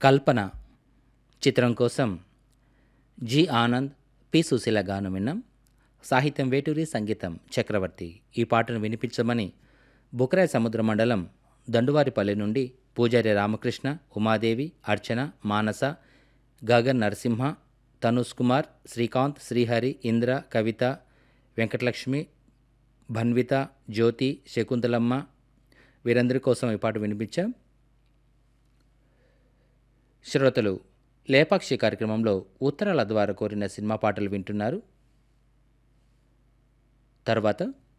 కల్పన చిత్రం కోసం G Anand P Susheela గానం విన్నాం సాహిత్యం వేటూరి సంగీతం చక్రవర్తి ఈ పాటను వినిపించమని బుకరాయ సముద్ర మండలం దండువారిపల్లి నుండి పూజారి రామకృష్ణ ఉమాదేవి అర్చన మానస గగన్ నరసింహ తనుష్ కుమార్ శ్రీకాంత్ శ్రీహరి ఇంద్ర కవిత వెంకటలక్ష్మి భన్విత జ్యోతి శకుంతలమ్మ వీరందరి కోసం ఈ పాట వినిపించాం శ్రోతలు లేపాక్షి కార్యక్రమంలో ఉత్తరాల ద్వారా కోరిన సినిమా పాటలు వింటున్నారు తర్వాత